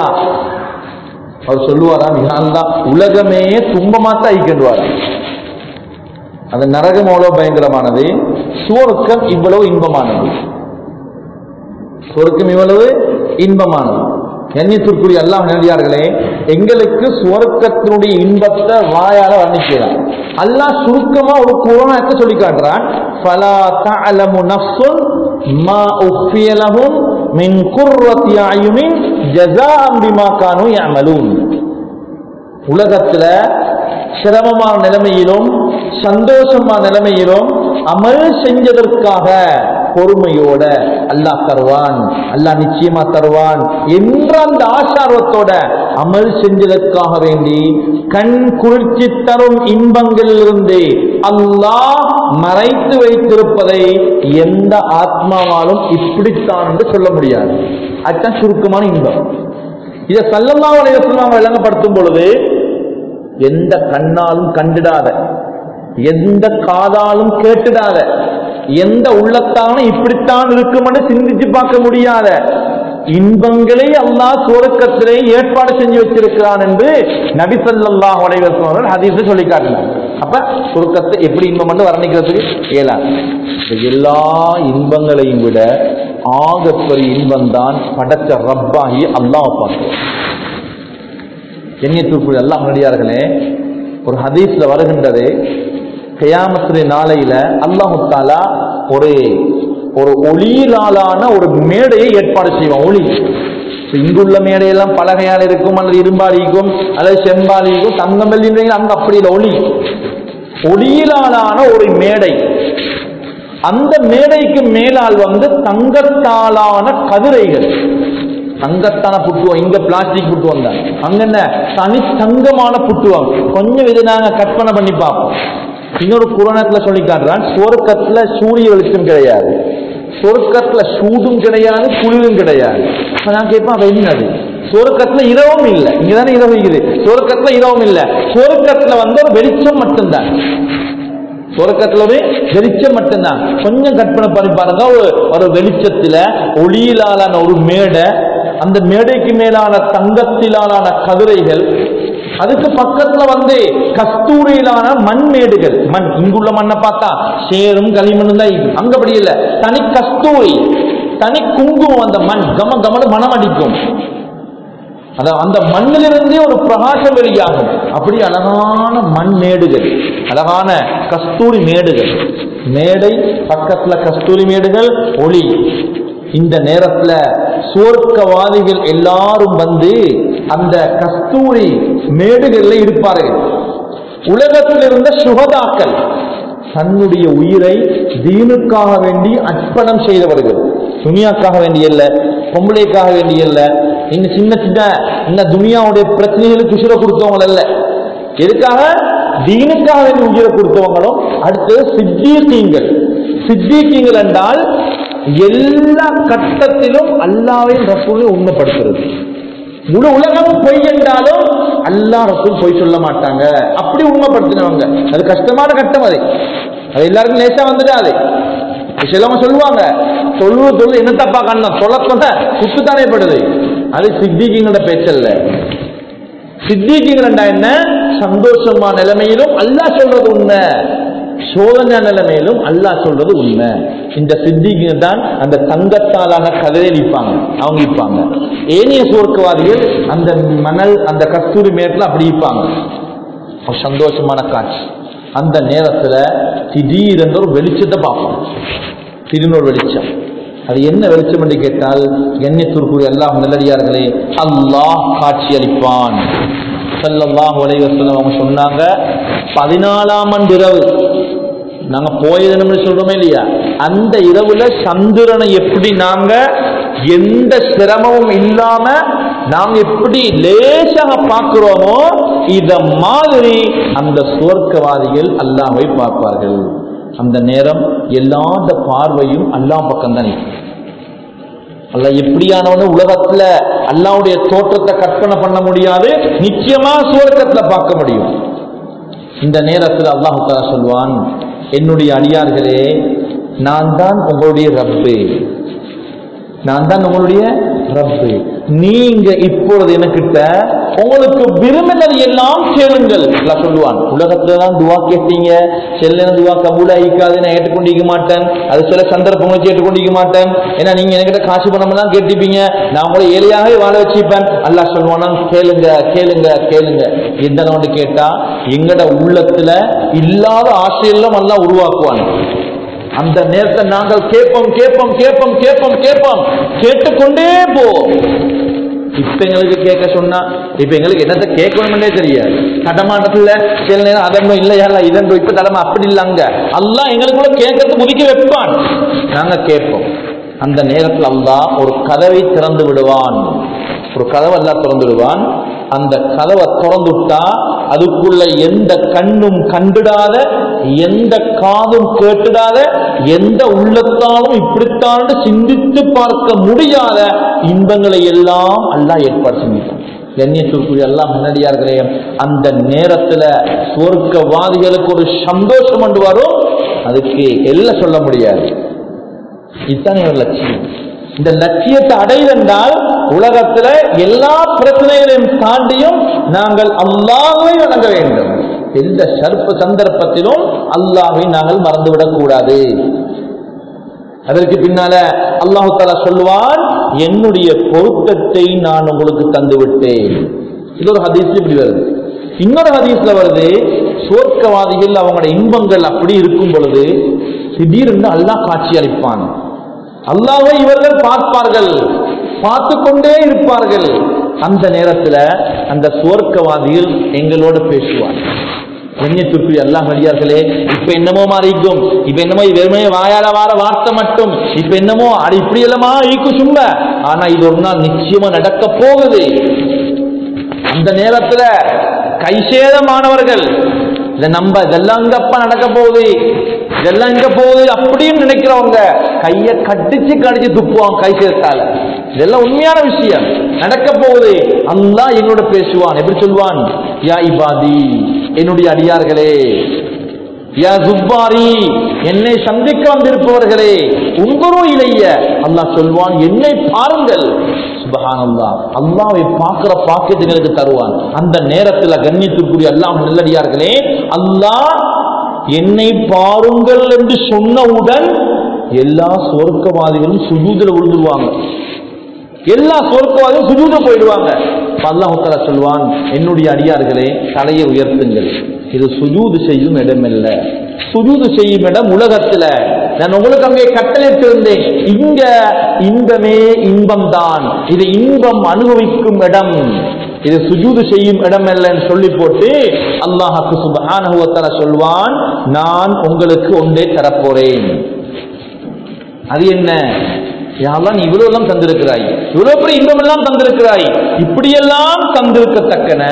அவர் சொல்லுவாரா அல்லா உலகமே துன்பமாத்தான் ஐக்கிடுவாரா அந்த நரகம் எவ்வளவு பயங்கரமானது சுவர்க்கம் இவ்வளவு இன்பமானது சுவர்க்கம் இவ்வளவு இன்பமானது கண்ணியத்திற்குரிய அல்லாஹ் நேரடியார்களே எங்களுக்கு சுவர்க்கத்தினுடைய இன்பத்தை வாயால வர்ணிக்கிறான் அல்லாஹ் சுருக்கமா ஒரு குரானத்தை சொல்லி காட்டுறான் ஃபலா தஅலமு நஃப்ஸுன் மா உஃபிய லஹும் மின் குர்ரத்தி அயுனின் ஜஸாஅம் பிமா கானூ யஅமலூன் உலகத்துல சிரமமான நிலைமையிலும் சந்தோஷமான நிலைமையிலும் அமல் செஞ்சதற்காக பொறுமையோட அல்லாஹ் தருவான் அல்லாஹ் நிச்சயமா தருவான் என்ற அந்த ஆசாரத்தோட அமல் செஞ்சதற்காக வேண்டி கண் குளிர்ச்சி தரும் இன்பங்களிலிருந்து அல்லாஹ் மறைத்து வைத்திருப்பதை எந்த ஆத்மாவாலும் இப்படித்தான் என்று சொல்ல முடியாது அதுதான் சுருக்கமான இன்பம் இதை சல்லல்லா அலைவசம் விளங்கப்படுத்தும் பொழுது எந்த கண்ணாலும் கண்டிடாத எந்த காதாலும் கேட்டுடாத எந்த உள்ளத்தாலும் இப்படித்தான் இருக்கும்னு சிந்திச்சு பார்க்க முடியாத இன்பங்களை அல்லாஹ் சுவர்க்கத்திலே ஏற்பாடு செஞ்சு வச்சிருக்கிறான் என்று நபி ஸல்லல்லாஹு அலைஹி வஸல்லம் அவர்கள் ஹதீஸை சொல்லி காட்டினார் அப்ப சுருக்கத்தை எப்படி இன்பம் என்று வர்ணிக்கிறதுக்கு இயலாது இந்த எல்லா இன்பங்களையும் விட ஆகப்பெரிய இன்பம் தான் படைச்ச ரப்பாகி அல்லாஹ் பார்க்கிறோம் எண்ணியத்திற்குரிய அல்லாஹ் நடிகார்களே ஒரு ஹதீஸ்ல வருகின்றது கயாமத்துடைய நாளையில அல்லாஹு தாலா ஒரு ஒரு ஒளியிலாலான ஒரு மேடையை ஏற்பாடு செய்வான் ஒளி இப்ப இங்குள்ள மேடையெல்லாம் பலகையால் இருக்கும் அல்லது இரும்பால் இருக்கும் அல்லது செம்பால் இருக்கும் தங்கம் வெள்ளின்றீங்க அங்க அப்படி இல்லை ஒளி ஒளியிலாலான ஒரு மேடை அந்த மேடைக்கு மேலால் வந்து தங்கத்தாலான கதிரைகள் தங்கத்தான புட்டுவம் இங்க பிளாஸ்டிக் புட்டுவம் தான் அங்க என்ன தனி தங்கமான புட்டுவம் கொஞ்சம் இது நாங்க கற்பனை பண்ணி பார்ப்போம் இன்னொரு புராணத்துல சொல்லி காட்டுறான் சுவர்க்கத்துல சூரிய வெளிச்சம் கிடையாது சொர்க்கத்துல சூடும் கிடையாது குளிரும் கிடையாது அப்ப நான் கேட்பேன் அப்ப என்னது சொர்க்கத்துல இரவும் இல்லை இங்கதானே இரவு இருக்குது சொர்க்கத்துல இரவும் இல்லை சொர்க்கத்துல வந்து ஒரு வெளிச்சம் மட்டும்தான் சொர்க்கத்துல ஒரு வெளிச்சம் மட்டும்தான் கொஞ்சம் கற்பனை பண்ணி பாருங்க ஒரு ஒரு வெளிச்சத்துல ஒளியிலான ஒரு மேடை அந்த மேடைக்கு மேலான தங்கத்திலான கதிரைகள் அதுக்கு பக்கத்துல வந்து கஸ்தூரியிலான மண் மேடுகள் மண் இங்குள்ள மண்ணை பார்த்தா சேரும் களிமண்ணும் தான் இருக்கு. அங்க அப்படி இல்ல தனி கஸ்தூரி தனி குங்குமம் அந்த மண் கம கமனு மனம் அடிக்கும் அதான் அந்த மண்ணிலிருந்தே ஒரு பிரகாசம் வெளியாகும் அப்படி அழகான மண் மேடுகள் அழகான கஸ்தூரி மேடுகள் மேடை பக்கத்துல கஸ்தூரி மேடுகள் ஒளி இந்த நேரத்துல சுவர்க்கவாதிகள் எல்லாரும் வந்து அந்த கஸ்தூரி மேடுகள்ல இருப்பார்கள் உலகத்தில் இருந்த சுகதாக்கள் தன்னுடைய உயிரை தீனுக்காக வேண்டி அர்ப்பணம் செய்தவர்கள் துனியாக்காக வேண்டிய இல்ல பொம்பளைக்காக வேண்டிய இல்ல இந்த சின்ன சின்ன இந்த துனியாவுடைய பிரச்சனைகளுக்கு உசுர கொடுத்தவங்க அல்ல எதுக்காக தீனுக்காக வேண்டி உயிரை கொடுத்தவங்களும் அடுத்து சித்தீக்கீங்கள் சித்தீக்கீங்கள் என்றால் எல்லா கட்டத்திலும் அல்லாவையும் ரசூலையும் உண்மைப்படுத்துறது முழு உலகமும் பொய் என்றாலும் அல்லாஹ் ரசூல் பொய் சொல்ல மாட்டாங்க அப்படி உண்மைப்படுத்தினவங்க அது கஷ்டமான கட்டம் அது அது எல்லாருக்கும் லேசா வந்துடாது சிலவங்க சொல்லுவாங்க சொல்லுவது சொல்லு என்ன தப்பா கண்ணம் சொல்ல சொல்ல குத்துத்தானே படுது அது சித்திகிங்களோட பேச்சல்ல சித்திகிங்களா என்ன சந்தோஷமா நிலைமையிலும் அல்லாஹ் சொல்றது உண்மை சோதனை நிலைமையிலும் அல்லாஹ் சொல்றது உண்மை இந்த சித்திக்கு தான் அந்த தங்கத்தாலான கதிரை நிற்பாங்க அவங்க நிற்பாங்க ஏனைய சுவர்க்கவாதிகள் அந்த மணல் அந்த கஸ்தூரி மேட்டில் அப்படி நிற்பாங்க ஒரு சந்தோஷமான காட்சி அந்த நேரத்துல திடீரென்று ஒரு வெளிச்சத்தை பார்ப்போம் திடீர்னு ஒரு வெளிச்சம் அது என்ன வெளிச்சம் என்று கேட்டால் எண்ணெய் எல்லாம் நல்லடியார்களே அல்லாஹ் காட்சி அளிப்பான் ஸல்லல்லாஹு அலைஹி வஸல்லம் அவங்க சொன்னாங்க பதினாலாம் ஆண்டு இரவு நாங்க போயதுன்னு சொல்றோமே இல்லையா அந்த இரவுல சந்திரனை எப்படி நாங்க எந்த சிரமமும் இல்லாம நாங்க எப்படி லேசாக பார்க்கிறோமோ இத மாதிரி அந்த சுவர்க்கவாதிகள் அல்லாஹ்வை பார்ப்பார்கள் அந்த நேரம் எல்லாத பார்வையும் அல்லாஹ் பக்கம் தான் அல்ல எப்படியானவனு உலகத்துல அல்லாவுடைய தோற்றத்தை கற்பனை பண்ண முடியாது நிச்சயமா சுவர்க்கத்துல பார்க்க முடியும் இந்த நேரத்தில் அல்லாஹு தாலா சொல்வான் என்னுடைய அடியார்களே நான் தான் உங்களுடைய ரப்பு நான் தான் உங்களுடைய ரப்பு நீங்க இப்பொழுது எனக்கிட்ட உங்களுக்கு விரும்பினது எல்லாம் கேளுங்கள் அல்லாஹ் சொல்லுவான் உலகத்துல தான் துவா கேட்டீங்க சில துவா கபூல் ஆயிக்காது நான் ஏற்றுக்கொண்டிருக்க மாட்டேன் அது சில சந்தர்ப்பம் வச்சு ஏற்றுக்கொண்டிருக்க மாட்டேன் ஏன்னா நீங்க என்கிட்ட காசு பணம் தான் கேட்டிருப்பீங்க நான் உங்களை ஏழையாகவே வாழ வச்சிருப்பேன் அல்லாஹ் சொல்லுவானா கேளுங்க கேளுங்க கேளுங்க எந்த ஒன்று கேட்டா எங்கட உள்ளத்துல இல்லாத ஆசையெல்லாம் எல்லாம் உருவாக்குவான் அந்த நேரத்தை நாங்கள் கேட்போம் கேட்போம் கேட்போம் கேட்போம் கேட்போம் கேட்டுக்கொண்டே போ இப்ப எங்களுக்கு கேட்க சொன்னா இப்ப எங்களுக்கு என்னத்தை கேட்கணும்னே தெரியாது கடமாட்டத்துல சில நேரம் அதன்னோ இல்லையா இதன்றோ இப்ப தலைமை அப்படி இல்லைங்க அல்லாஹ் எங்களுக்குள்ள கேட்கறது முதிக்க வைப்பான் நாங்க கேட்போம் அந்த நேரத்தில் அல்லாஹ் ஒரு கதவை திறந்து விடுவான் ஒரு கதவை எல்லாம் திறந்து விடுவான் அந்த கதவை திறந்துட்டா அதுக்குள்ள எந்த கண்ணும் கண்டிடாத எந்த காதும் கேட்டுடாத எந்த உள்ளத்தாலும் இப்படித்தான் சிந்தித்து பார்க்க முடியாத இன்பங்களை எல்லாம் அல்லாஹ் ஏற்பாடு செஞ்சிட்டான் கண்ணியத்திற்குரிய எல்லாம் முன்னாடியார்களே அந்த நேரத்துல சுவர்க்கவாதிகளுக்கு ஒரு சந்தோஷம் கொண்டு வரும் அதுக்கு எல்லாம் சொல்ல முடியாது இதுதான் ஒரு லட்சியம் இந்த லட்சியத்தை அடைவென்றால் உலகத்துல எல்லா பிரச்சனைகளையும் தாண்டியும் நாங்கள் அல்லாஹ்வை வணங்க வேண்டும் எந்த சர்ப்ப சந்தர்ப்பத்திலும் அல்லாஹ்வை நாங்கள் மறந்துவிடக் கூடாது அதற்கு பின்னால அல்லாஹு தாலா சொல்லுவான் என்னுடைய பொருத்தத்தை நான் உங்களுக்கு தந்து விட்டேன் இது ஒரு ஹதீஸ்ல இப்படி வருது இன்னொரு ஹதீஸ்ல வருது சுவர்க்கவாதிகள் அவங்களோட இன்பங்கள் அப்படி இருக்கும் பொழுது திடீரென்று அல்லாஹ் காட்சி அளிப்பான் அல்லாஹ்வை இவர்கள் பார்ப்பார்கள் பார்த்து கொண்டே இருப்பார்கள் அந்த நேரத்துல அந்த சுவர்க்கவாதிகள் எங்களோட பேசுவார் கண்ணியத்திற்கு அல்லாஹ் அடியார்களே இப்ப என்னமோ மாறிக்கும் இப்ப என்னமோ இது வெறுமையே வாயால வார வார்த்தை மட்டும் இப்ப என்னமோ அது இப்படி எல்லாமா ஈக்கு சும்மா ஆனா இது ஒரு நாள் நிச்சயமா நடக்க போகுது அந்த நேரத்துல கைசேதமானவர்கள் இதை நம்ப இதெல்லாம் இங்கப்பா நடக்க போகுது இதெல்லாம் இங்க போகுது அப்படின்னு நினைக்கிறவங்க கைய கடிச்சு கடிச்சு துப்புவான் கை சேர்த்தால இதெல்லாம் உண்மையான விஷயம் நடக்க போகுது அல்லாஹ் என்னோட பேசுவான் எப்படி சொல்வான் யா இபாதி என்னுடைய அடியார்களே யா ஜுப்பாரி என்னை சந்திக்க வந்திருப்பவர்களே உங்களும் இளைய அல்லாஹ் சொல்வான் என்னை பாருங்கள் சுபஹானல்லாஹ் அல்லாஹ்வை பார்க்கிற பாக்கியத்துகளுக்கு தருவான் அந்த நேரத்துல கண்ணியத்திற்குரிய அல்லாஹ் நல்லடியார்களே அல்லாஹ் என்னை பாருங்கள் என்று சொன்னவுடன் எல்லா சொர்க்கவாதிகளும் சுஜூதில் விழுந்துருவாங்க எல்லா சொர்க்கவாதியும் சுஜூத போயிடுவாங்க அல்லாஹ் தஆலா சொல்வான் என்னுடைய அடியார்களே தலையை உயர்த்துங்கள் இது சுஜூது செய்யும் இடமல்ல சுஜூது செய்யும் இடம் உலகத்துல நான் உங்களுக்கு அங்கே கட்டளையிட்டிருந்தேன் இங்க இன்பமே இன்பம் தான் இது இன்பம் அனுபவிக்கும் இடம் இது சுஜூது செய்யும் இடம் இல்லைன்னு சொல்லி போட்டு அல்லாஹாக்கு சுபஹானஹு வ தஆலா சொல்வான் நான் உங்களுக்கு ஒன்றே தரப்போறேன் அது என்ன யாரெல்லாம் நீ இவ்வளவு எல்லாம் தந்திருக்கிறாய் இவ்வளவு பெரிய இன்பம் எல்லாம் தந்திருக்கிறாய் இப்படியெல்லாம் தந்திருக்கத்தக்கன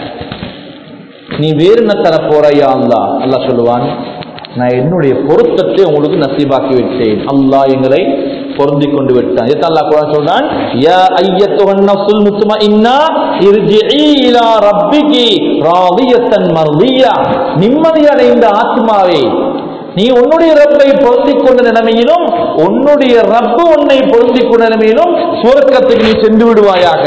நீ வேறு என்ன தர போறாயா அல்லா அல்லாஹ் சொல்லுவான் நான் என்னுடைய பொருத்தத்தை உங்களுக்கு நசீபாக்கி விட்டேன் அல்லாஹ் எங்களை பொருந்தி கொண்டு விட்டான் இதை அல்லாஹ் குர்ஆன் சொல்றான் யா அய்யத்துஹன் நஃப்ஸுல் முத்மஇன்னா இர்ஜிஇ இலா ரப்பிகி ராதியத்தன் மர்தியா நிம்மதி அடைந்த ஆத்மாவே நீ உன்னுடைய ரப்பை பொருந்திக் கொண்ட நிலைமையிலும் உன்னுடைய ரப்பு உன்னை பொருந்திக் கொண்ட நிலைமையிலும் சுவர்க்கத்துக்கு நீ சென்று விடுவாயாக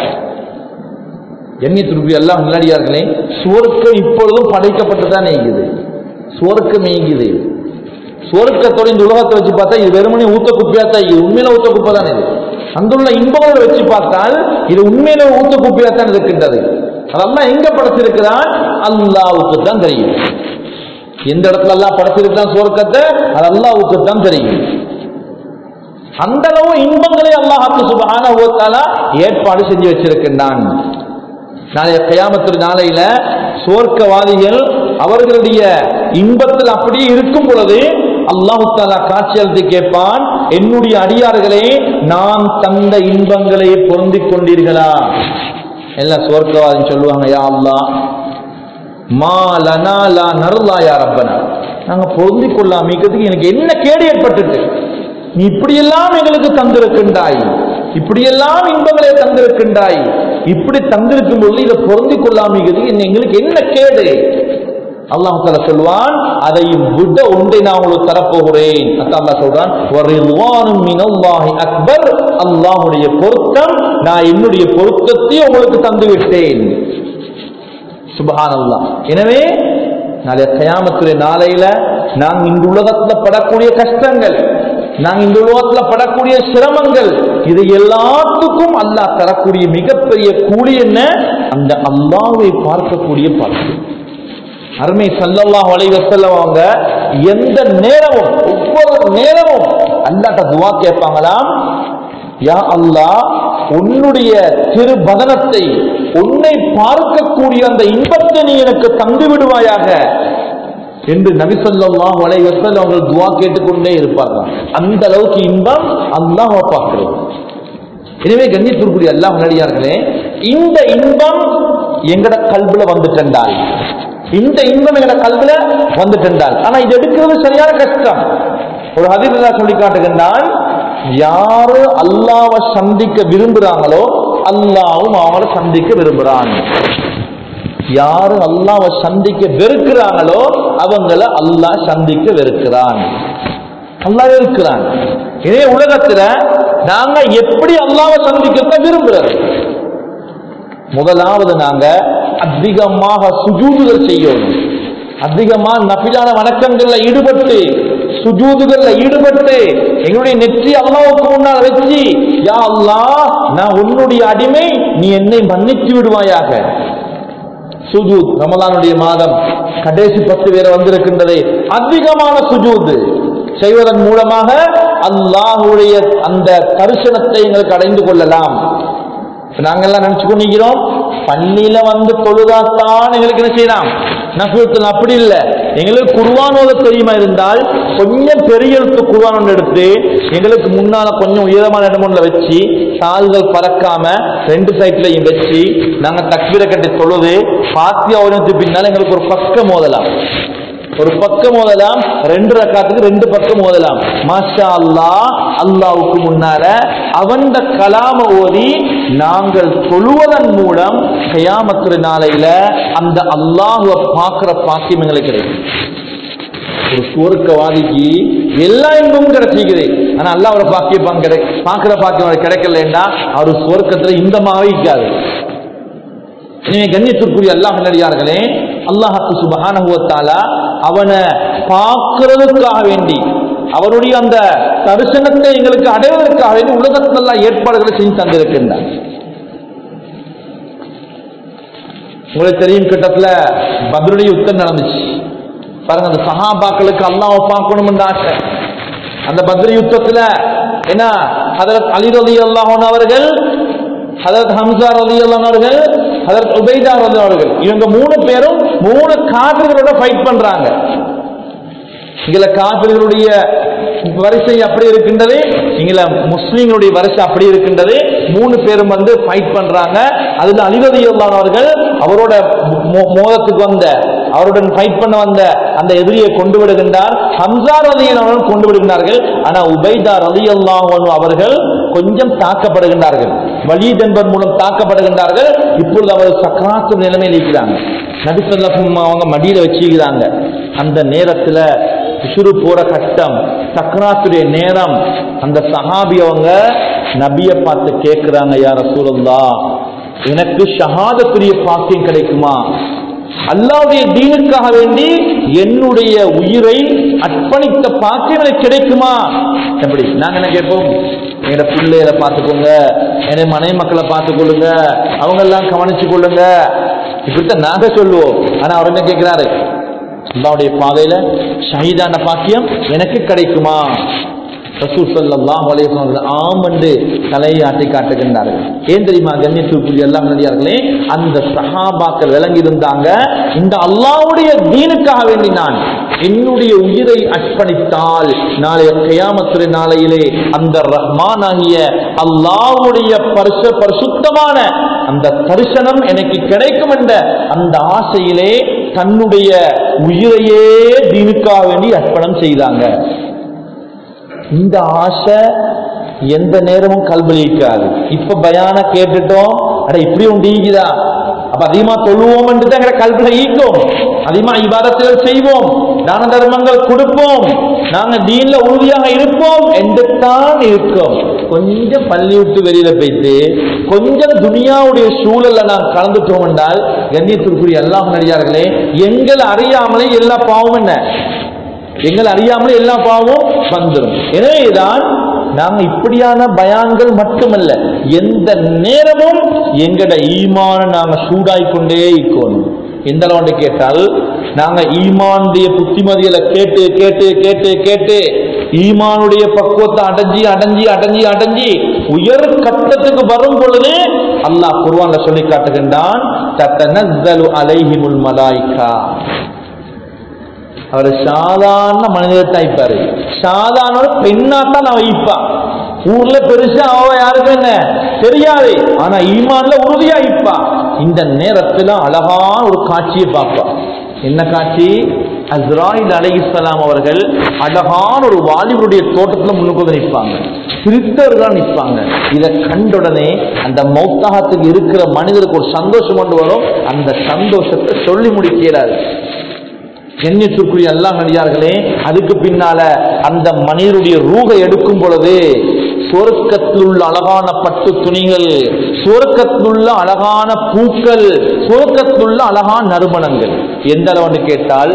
எண்ணி திருப்பி எல்லாம் முன்னாடியார்களே சுவர்க்கம் இப்பொழுதும் படைக்கப்பட்டுதான் நீங்குது சுவர்க்கம் நீங்குது சுவர்க்கத்தோட இந்த உலகத்தை வச்சு பார்த்தா இது வெறுமனே ஊத்த குப்பையா தான் இது உண்மையில ஊத்த குப்பை தான் இது அங்குள்ள இன்பங்களை வச்சு பார்த்தால் இது உண்மையில ஊத்த குப்பையா தான் இருக்கின்றது அதெல்லாம் எங்க படைச்சிருக்கிறான் அல்லாவுக்கு தான் தெரியும் எந்த இடத்துல எல்லாம் படைச்சிருக்கான் சுவர்க்கத்தை அது அல்லாவுக்கு தான் தெரியும் அந்த அளவு இன்பங்களை அல்லாஹாக்கு சுபஹான ஏற்பாடு செஞ்சு வச்சிருக்கின்றான் நாளைய கயாமத்து நாளையில சுவர்க்கவாதிகள் அவர்களுடைய இன்பத்தில் அப்படியே இருக்கும் பொழுது அல்லாஹு தாலா காட்சி அளித்து கேட்பான் என்னுடைய அடியார்களே நான் தந்த இன்பங்களை பொருந்திக் கொண்டீர்களா எல்லாம் சுவர்க்கவாதி சொல்லுவாங்க யா அல்லா மா லனா லா நருளா யா ரப்பனா நாங்க பொருந்திக் கொள்ளாமிக்கிறதுக்கு எனக்கு என்ன கேடு ஏற்பட்டுட்டு நீ இப்படியெல்லாம் எங்களுக்கு தந்திருக்கின்றாய் இப்படியெல்லாம் இன்பங்களை தந்திருக்கின்றாய் இப்படி தந்திருக்கும் பொழுது இதை பொருந்திக் கொள்ளாமிக்கிறதுக்கு இன்னும் எங்களுக்கு என்ன கேடு அல்லாஹ் தஆலா சொல்வான் அதையும் விட ஒன்றை நான் உங்களுக்கு தரப்போகிறேன் அல்லாஹ் சொல்றான் வரிதுவானும் மினல்லாஹி அக்பர் அல்லாஹ்வுடைய பொருத்தம் நான் என்னுடைய பொருத்தத்தை உங்களுக்கு தந்து விட்டேன் சுபஹானல்லாஹ் எனவே நாளைய கயாமத்துடைய நாளையில நாம் இந்த உலகத்துல படக்கூடிய கஷ்டங்கள் நாங்க இந்த உலகத்துல படக்கூடிய சிரமங்கள் இது எல்லாத்துக்கும் அல்லாஹ் தரக்கூடிய மிகப்பெரிய கூலி என்ன அந்த அல்லாஹ்வை பார்க்கக்கூடிய பார்ப்பு அருமை சல்லல்லாஹு அலைஹி வஸல்லம் அவங்க எந்த நேரமும் ஒவ்வொரு நேரமும் அல்லாஹ்ட்ட துவா கேட்பாங்களாம் யா அல்லாஹ் உன்னுடைய திருபதனத்தை உன்னை பார்க்கக்கூடிய அந்த இன்பத்தை நீ எனக்கு தந்து விடுவாயாக என்று நபி ஸல்லல்லாஹு அலைஹி வஸல்லம் அவர்கள் துவா கேட்டுக்கொண்டே இருப்பார்கள் அந்த அளவுக்கு இன்பம் அல்லாஹ்வை பார்க்கிறோம் எனவே கண்ணியத்திற்குரிய அல்லாஹ் நடிகார்களே இந்த இன்பம் எங்கட கல்வில வந்துட்டென்றால் இந்த இன்பம் எங்கட கல்வில வந்துட்டென்றால் ஆனா இது எடுக்கிறது சரியான கஷ்டம் ஒரு ஹதீரா சொல்லி காட்டுகின்றான் யாரு அல்லாவை சந்திக்க விரும்புறாங்களோ அல்லாவும் அவங்கள சந்திக்க விரும்புறான் யாரு அல்லாவை சந்திக்க வெறுக்கிறாங்களோ அவங்கள அல்லாஹ் சந்திக்க வெறுக்கிறான் அல்லாஹ் வெறுக்கிறான் இதே உலகத்துல நாங்க எப்படி அல்லாவை சந்திக்க விரும்புறது முதலாவது நாங்க அதிகமாக சுஜூதுகள் செய்யணும் அதிகமா நபிலான வணக்கங்கள்ல ஈடுபட்டு சுஜூதுகள்ல ஈடுபட்டு எங்களுடைய நெற்றி அல்லாவுக்கு முன்னால் வச்சு யா அல்லாஹ் நான் உன்னுடைய அடிமை நீ என்னை மன்னித்து விடுவாயாக சுஜூத் ரமலானுடைய மாதம் கடைசி பத்து பேர் வந்திருக்கின்றது அதிகமான சுஜூத் செய்வதன் மூலமாக அல்லாஹுடைய அந்த தரிசனத்தை எங்களுக்கு அடைந்து கொள்ளலாம் நாங்கெல்லாம் நினைச்சு கொண்டிருக்கிறோம் பள்ளியில வந்து தொழுதாத்தான் எங்களுக்கு என்ன செய்யலாம் நஃபியத்தில் அப்படி இல்லை எங்களுக்கு குர்வானோத தெரியுமா இருந்தால் கொஞ்சம் பெரிய எழுத்து குர்வான் ஒன்று எடுத்து எங்களுக்கு முன்னால கொஞ்சம் உயரமான இடம் ஒன்றுல வச்சு கால்கள் பறக்காம ரெண்டு சைட்லையும் வச்சு நாங்க தக்பீரை கட்டி தொழுது பாத்தியா ஒன்று பின்னால் எங்களுக்கு ஒரு பக்கம் மோதலாம் ஒரு பக்கம் ஓதலாம் ரெண்டு ரக்காத்துக்கு ரெண்டு பக்கம் ஓதலாம் மாஷா அல்லாஹ் அல்லாவுக்கு முன்னால அவந்த கலாம ஓதி நாங்கள் தொழுவதன் மூலம் கயாமத்துற நாளையில அந்த அல்லாஹுவை பார்க்கிற பாக்கியம் எங்களுக்கு கிடைக்கும் ஒரு சுவர்க்கவாதிக்கு எல்லா இன்பமும் கிடைச்சிக்குது ஆனா அல்லாவோட பாக்கியம் கிடை பார்க்கிற பாக்கியம் அவருக்கு கிடைக்கலன்னா அவர் சுவர்க்கத்துல இன்பமாவே இருக்காது எனவே கண்ணியத்திற்குரிய அல்லாஹ் நல்லடியார்களே அல்லாஹாக்கு சுபஹானஹுவத்தாலா அவனை பார்க்கிறதுக்காக வேண்டி அவருடைய அந்த தரிசனத்தை எங்களுக்கு அடைவதற்காக வேண்டி உலகத்திலெல்லாம் ஏற்பாடுகளை செஞ்சு தந்திருக்கின்றார் உங்களுக்கு தெரியும் கிட்டத்துல பத்ருடைய யுத்தம் நடந்துச்சு பாருங்க அந்த சஹாபாக்களுக்கு அல்லாஹ் பார்க்கணும்னு ஆசை அந்த பத்ர யுத்தத்துல என்ன ஹதரத் அலி ரலி அல்லாஹன் அவர்கள் ஹதரத் ஹம்சா ரலி அல்லாஹ் அவர்கள் ஹதரத் உபைதா ரலி அவர்கள் இவங்க மூணு பேரும் மூணு காபிர்களோட ஃபைட் பண்றாங்க இதுல காபிர்களுடைய வரிசை அப்படி இருக்கின்றது இங்கில முஸ்லீம்களுடைய வரிசை அப்படி இருக்கின்றது மூணு பேரும் வந்து ஃபைட் பண்றாங்க அதுல அலிரதியுள்ளானவர்கள் அவரோட மோ- மோதத்துக்கு வந்த அவருடன் ஃபைட் பண்ண வந்த அந்த எதிரியை கொண்டு விடுகின்றார் ஹம்சா ரலியன் கொண்டு விடுகின்றார்கள் ஆனா உபைதா ரலியல்லாஹு அவர்கள் கொஞ்சம் தாக்கப்படுகின்றார்கள் வலீத் என்பர் மூலம் தாக்கப்படுகின்றார்கள் இப்பொழுது அவர் சக்கராத்து நிலைமையில் இருக்கிறாங்க நபிசல்லம் அவங்க மடியில வச்சுக்கிறாங்க அந்த நேரத்துல உசுறு போற கட்டம் சக்கராத்துடைய நேரம் அந்த சஹாபி அவங்க நபிய பார்த்து கேட்கிறாங்க யார சூழல்லா எனக்கு ஷஹாதத்துரிய பாக்கியம் கிடைக்குமா அல்லாவுடைய தீனுக்காக வேண்டி என்னுடைய உயிரை அர்ப்பணித்த பாக்கியம் எனக்கு கிடைக்குமா எப்படி நாங்க என்ன கேட்போம் எங்க பிள்ளைகளை பார்த்துக்கோங்க என் மனைவி மக்களை பார்த்துக்கொள்ளுங்க அவங்க எல்லாம் கவனிச்சு கொள்ளுங்க இப்படித்தான் நாங்க சொல்லுவோம் ஆனா அவர் என்ன கேட்கிறாரு அல்லாவுடைய பாதையில ஷஹீதான பாக்கியம் எனக்கு கிடைக்குமா ரசூல் ஸல்லல்லாஹு அலைஹி வஸல்லம் ஆம் என்று தலையை ஆட்டி காட்டுகின்றார்கள் ஏன் தெரியுமா கண்ணியத்துக்குரிய எல்லாம் நடிகார்களே அந்த சஹாபாக்கள் விளங்கி இருந்தாங்க இந்த அல்லாஹ்வுடைய தீனுக்காக வேண்டி நான் என்னுடைய உயிரை அர்ப்பணித்தால் நாளைய கியாமத்துறை நாளையிலே அந்த ரஹ்மான் ஆகிய அல்லாஹ்வுடைய பரிசு பரிசுத்தமான அந்த தரிசனம் எனக்கு கிடைக்கும் என்ற அந்த ஆசையிலே தன்னுடைய உயிரையே தீனுக்காக வேண்டி அர்ப்பணம் செய்தாங்க இந்த ஆசை எந்த நேரமும் கல்பலிக்காது இப்ப பயான கேட்டுட்டோம் அட இப்படி ஒன்று ஈகுதா அப்ப அதிகமா தொழுவோம் என்று தான் கல்வில ஈக்கும் அதிகமா இபாதத்துகள் செய்வோம் தான தர்மங்கள் கொடுப்போம் நாங்க தீன்ல உறுதியாக இருப்போம் என்று தான் இருக்கோம் கொஞ்சம் பள்ளி விட்டு வெளியில போயிட்டு கொஞ்சம் துனியாவுடைய சூழல்ல நான் கலந்துட்டோம் என்றால் கண்ணியத்திற்குரிய எல்லாம் நடிகார்களே எங்கள் அறியாமலே எல்லா பாவம் என்ன எங்கள் அறியாமலே எல்லா பாவமும் வந்துடும் எனவேதான் நாங்க இப்படியான பயான்கள் மட்டுமல்ல எந்த நேரமும் எங்கட ஈமான நாங்க சூடாய் கொண்டே இருக்கணும் எந்த அளவுன்னு கேட்டால் நாங்க ஈமானுடைய புத்திமதிகளை கேட்டு கேட்டு கேட்டு கேட்டு ஈமானுடைய பக்குவத்தை அடைஞ்சி அடைஞ்சி அடைஞ்சி அடைஞ்சி உயர் கட்டத்துக்கு வரும் பொழுது அல்லாஹ் குர்ஆன்ல சொல்லி காட்டுகின்றான் தத்தனஸ்ஸலு அலைஹிமுல் மலாயிகா அவர் சாதாரண மனிதத்தை வைப்பாரு சாதாரண ஒரு பெண்ணாத்தான் அவன் வைப்பா ஊர்ல பெருசா அவ யாருக்கும் என்ன தெரியாது ஆனா ஈமான்ல உறுதியா வைப்பா இந்த நேரத்துல அழகான ஒரு காட்சியை பார்ப்பா என்ன காட்சி அஸ்ராயில் அலைஹிஸ்ஸலாம் அவர்கள் அழகான ஒரு வாலிபருடைய தோட்டத்துல முன்னுக்கு வந்து நிற்பாங்க சிரித்தவர்கள் நிற்பாங்க இதை கண்டுடனே அந்த மௌத்தாகத்துக்கு இருக்கிற மனிதருக்கு ஒரு சந்தோஷம் கொண்டு வரும் அந்த சந்தோஷத்தை சொல்லி முடிக்கிறார் கண்ணியத்திற்குரிய எல்லாம் நடிகார்களே அதுக்கு பின்னால அந்த மனிதனுடைய ரூகை எடுக்கும் பொழுது சுவர்க்கத்தில் உள்ள அழகான பட்டு துணிகள் சுவர்க்கத்தில் உள்ள அழகான பூக்கள் சுவர்க்கத்தில் உள்ள அழகான நறுமணங்கள் எந்த அளவுன்னு கேட்டால்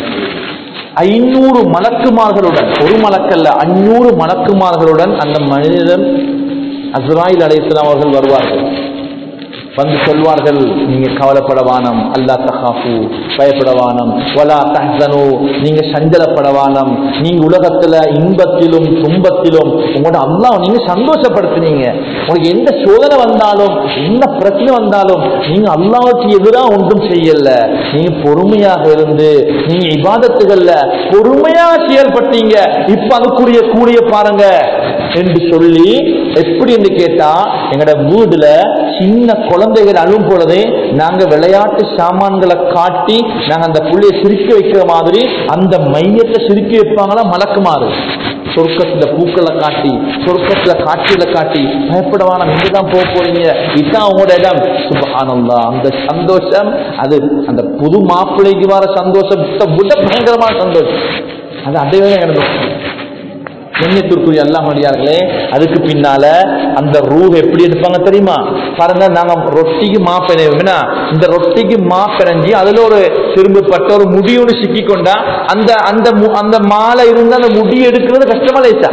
ஐநூறு மலக்குமார்களுடன் ஒரு மலக்கல்ல அஞ்சூறு மலக்குமார்களுடன் அந்த மனிதன் அஸ்ராயில் அலைஹிஸ்ஸலாம் அவர்கள் வருவார்கள் வந்து சொல்வார்கள் நீங்க கவலைப்படவானம் அல்லா தஹாஃபு பயப்படவானம் வலா தஹ்சனு நீங்க சஞ்சலப்படவானம் நீங்க உலகத்துல இன்பத்திலும் துன்பத்திலும் உங்களோட அல்லாஹ் நீங்க சந்தோஷப்படுத்துனீங்க உங்களுக்கு எந்த சோதனை வந்தாலும் என்ன பிரச்சனை வந்தாலும் நீங்க அல்லாவுக்கு எதிராக ஒன்றும் செய்யல நீங்க பொறுமையாக இருந்து நீங்க இபாதத்துகள்ல பொறுமையாக செயல்பட்டீங்க இப்ப அதுக்குரிய கூலிய பாருங்க என்று சொல்லி எப்படி என்று கேட்டா எங்கட வீடுல சின்ன குழந்தைகள் அழும் பொழுது நாங்க விளையாட்டு சாமான்களை காட்டி நாங்க அந்த புள்ளைய சிரிக்க வைக்கிற மாதிரி அந்த மையத்தை சிரிக்க வைப்பாங்களா மலக்குமாறு சொர்க்கத்துல பூக்களை காட்டி சொர்க்கத்துல காட்சிகளை காட்டி பயப்படவான நீங்க தான் போக போறீங்க இதுதான் உங்களோட இடம் சுபஹானல்லா அந்த சந்தோஷம் அது அந்த புது மாப்பிள்ளைக்கு வர சந்தோஷத்தை விட பயங்கரமான சந்தோஷம் அது அடையவே நடந்தது கண்ணியத்திற்குரிய எல்லாம் மடியார்களே அதுக்கு பின்னால அந்த ரூஹ் எப்படி எடுப்பாங்க தெரியுமா பாருங்க நாங்க ரொட்டிக்கு மாப்பிணைவோம்னா இந்த ரொட்டிக்கு மாப்பிணைஞ்சி அதுல ஒரு திரும்பப்பட்ட ஒரு முடியோடு சிக்கி கொண்டா அந்த அந்த மு- அந்த மாலை இருந்து அந்த முடி எடுக்கிறது கஷ்டமா லேசா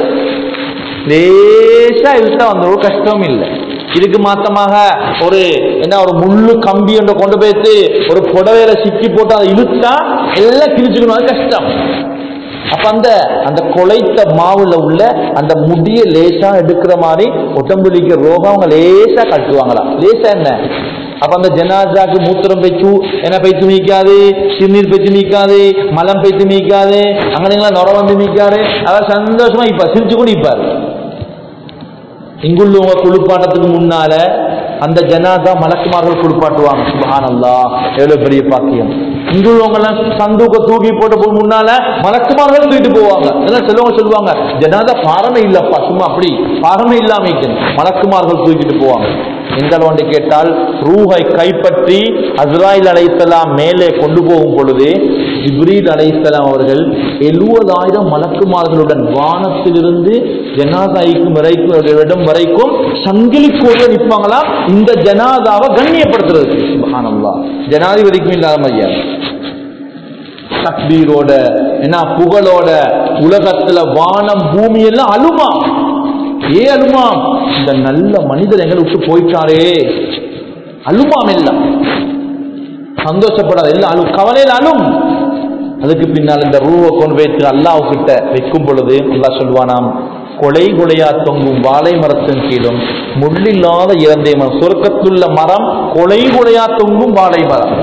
லேசா இழுத்தா அந்த ஒரு கஷ்டம் இல்லை இதுக்கு மாத்தமாக ஒரு என்ன ஒரு முள்ளு கம்பி ஒன்றை கொண்டு போயிட்டு ஒரு புடவையில சிக்கி போட்டு அதை இழுத்தா எல்லாம் கிழிச்சுக்கணும் அது கஷ்டம் அப்ப அந்த அந்த கொலைத்த மாவுல உள்ள அந்த முடிய லேசா எடுக்கிற மாதிரி உடம்புலிக்க ரோகம் அவங்க லேசா கட்டுவாங்களாம் லேசா என்ன அப்ப அந்த ஜனாசாக்கு மூத்திரம் பெச்சு என்ன பெய்த்து மீக்காது சிறுநீர் பெய்த்து மீக்காது மலம் பெய்த்து மீக்காது அங்கனங்களா நுர வந்து மீக்காது அவர் சந்தோஷமா இப்ப சிரிச்சு கூட இப்பாரு இங்குள்ளவங்க குளிப்பாட்டத்துக்கு முன்னால அந்த ஜனாதா மலக்குமார்கள் குளிப்பாட்டுவாங்க சுபஹானல்லா எவ்வளவு பெரிய பாக்கியம் இங்குள்ளவங்க எல்லாம் சந்தூக்க தூக்கி போட்ட போது முன்னால மலக்குமார்கள் தூக்கிட்டு போவாங்க இதெல்லாம் சிலவங்க சொல்லுவாங்க ஜனாதா பாரமே இல்லப்பா சும்மா அப்படி பாரமே இல்லாம இருக்கணும். மலக்குமார்கள் தூக்கிட்டு போவாங்க எந்த அளவுன்னு கேட்டால் ரூஹை கைப்பற்றி அஸ்ராயில் அலைஹிஸ்ஸலாம் மேலே கொண்டு போகும் பொழுது ஜிப்ரீல் அலைஹிஸ்ஸலாம் அவர்கள் எழுபதாயிரம் மலக்குமார்களுடன் வானத்திலிருந்து ஜனாதாய்க்கும் வரைக்கும் இடம் வரைக்கும் சங்கிலி கோயில நிற்பாங்களாம் இந்த ஜனாதாவை கண்ணியப்படுத்துறது சுபஹானல்லாஹ் ஜனாதிபதிக்கும் இல்லாத மரியாதை தக்பீரோட என்ன புகழோட உலகத்துல வானம் பூமி எல்லாம் அழுமா ஏ அழுமாம் இந்த நல்ல மனிதர் எங்களை விட்டு போயிட்டாரே அழுமாம் எல்லாம் சந்தோஷப்படாத எல்லாம் அழு கவலையில் அழும் அதுக்கு பின்னால் இந்த ரூவை கொண்டு வைத்து அல்லாஹ் கிட்ட வைக்கும் பொழுது அல்லாஹ் சொல்வானாம் கொலை கொலையா தொங்கும் வாழை மரத்தின் கீழும் முள்ளில்லாத இறந்தே மரம் சொர்க்கத்துள்ள மரம் கொலை கொலையா தொங்கும் வாழை மரம்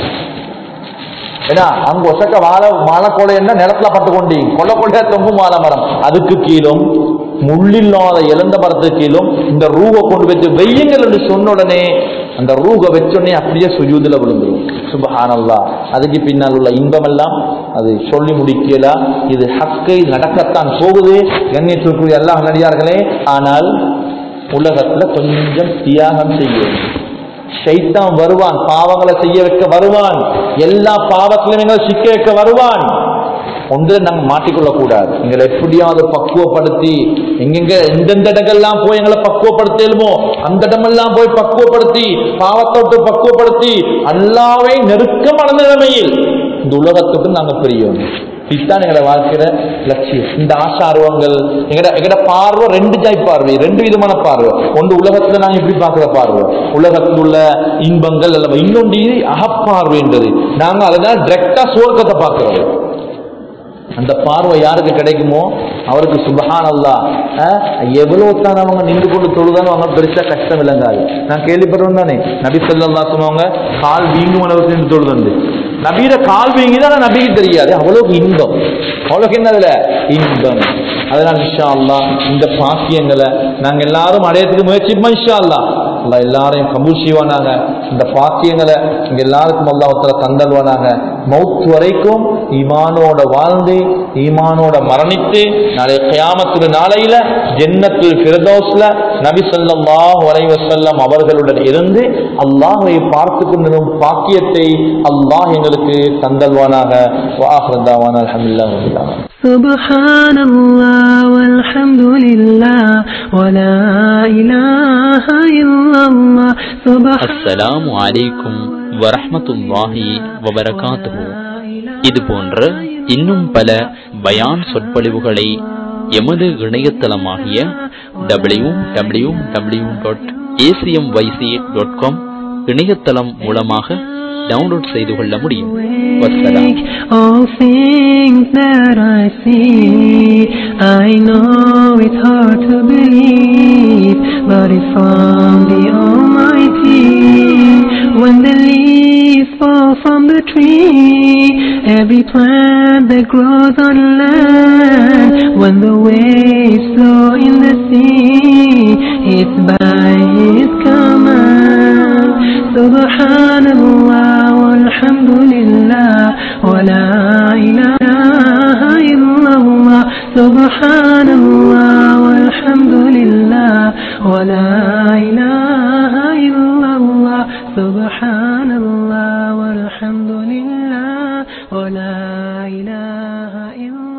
ஏன்னா அங்க ஒசக்க வாழை வாழை கொலைன்னா நிலத்துல பட்டு கொண்டி கொலை கொலையா தொங்கும் வாழை மரம் அதுக்கு கீழும் முள்ளில்லாத இழந்த மரத்துக்கு கீழும் இந்த ரூவை கொண்டு வச்சு வெய்யுங்கள் என்று சொன்ன உடனே அந்த ரூக வச்சோடனே அப்படியே சுஜூதுல விழுந்துரும் சுபஹானல்லா அதுக்கு பின்னால் உள்ள இன்பமெல்லாம் அது சொல்லி முடிக்கல இது ஹக்கை நடக்கத்தான் போகுது கண்ணியத்திற்குரிய எல்லாம் நடிகார்களே ஆனால் உலகத்துல கொஞ்சம் தியாகம் செய்ய வேண்டும் ஷைத்தான் வருவான் பாவங்களை செய்ய வைக்க வருவான் எல்லா பாவத்திலும் எங்களை சிக்க வைக்க வருவான் ஒன்று நாங்க மாட்டிக்கொள்ள கூடாது எங்களை எப்படியாவது பக்குவப்படுத்தி எங்கெங்க எந்தெந்த இடங்கள்லாம் போய் எங்களை பக்குவப்படுத்தலுமோ அந்த இடமெல்லாம் போய் பக்குவப்படுத்தி பாவத்தை விட்டு பக்குவப்படுத்தி அல்லாவை நெருக்கமான நிலைமையில் இந்த உலகத்துக்கு நாங்க பிரியணும் இதுதான் எங்களோட வாழ்க்கையில லட்சியம் இந்த ஆசார்வங்கள் எங்கட எங்கட பார்வை ரெண்டு ஜாய் பார்வை ரெண்டு விதமான பார்வை ஒன்று உலகத்துல நாங்க எப்படி பார்க்கிற பார்வை உலகத்தில் உள்ள இன்பங்கள் அல்ல இன்னொன்று அகப்பார்வைன்றது நாங்க அதனால டிரெக்டா சுவர்க்கத்தை பார்க்கிறோம் அந்த பார்வை யாருக்கு கிடைக்குமோ அவருக்கு சுபஹான் அல்லா எவ்வளவு தான் அவங்க நின்று கொண்டு தொழுதாலும் அவங்க பெருசா கஷ்டம் இல்லைங்காது நான் கேள்விப்படுறேன் தானே நபி சொல்லா சொன்னவங்க கால் வீங்கும் அளவுக்கு நின்று தொழுது நபியில கால் வீங்கிதான் நபிக்கு தெரியாது அவ்வளவுக்கு இன்பம் அவ்வளவுக்கு என்னதுல இன்பம் அதனால் இன்ஷா அல்லா இந்த பாக்கியங்களை நாங்க எல்லாரும் அடையறதுக்கு முயற்சிப்போம் இன்ஷா அல்லா அல்லா எல்லாரையும் கபூல் செய்வானாக இந்த பாக்கியங்களை இங்க எல்லாருக்கும் அல்லாஹத்துல தந்தல்வானாக மௌத் வரைக்கும் ஈமானோட வாழ்ந்து ஈமானோட மரணித்து நாளை கியாமத்துல நாளையில ஜென்னத்தில் பிரதோஸ்ல நபி ஸல்லல்லாஹு அலைஹி வஸல்லம் அவர்களுடன் இருந்து அல்லாஹ்வை பார்த்து கொண்டிருக்கும் பாக்கியத்தை அல்லாஹ் எங்களுக்கு தந்தல்வானாக வாஹ்ர தாவானா அல்ஹம்துலில்லாஹி ரப்பில் ஆலமீன் سبحان الله والحمد لله ولا إله إلا الله سبحان அஸ்ஸலாமு அலைக்கும் வரஹ்மத்துல்லாஹி வபரகாத்துஹு இது போன்ற இன்னும் பல பயான் சொற்பொழிவுகளை எமது இணையதளமாகிய W W W dot ACM YC dot com இணையதளம் மூலமாக டவுன்லோட் செய்து கொள்ள முடியும் வஸ்ஸலாம் All things that I see, I know it's hard to believe, but it's from the Almighty. When the leaves fall from the tree, every plant that grows on land, when the waves flow in the sea, it's by His command. سبحان الله والحمد لله ولا إله إلا الله سبحان الله والحمد لله ولا إله إلا الله سبحان الله والحمد لله ولا إله إلا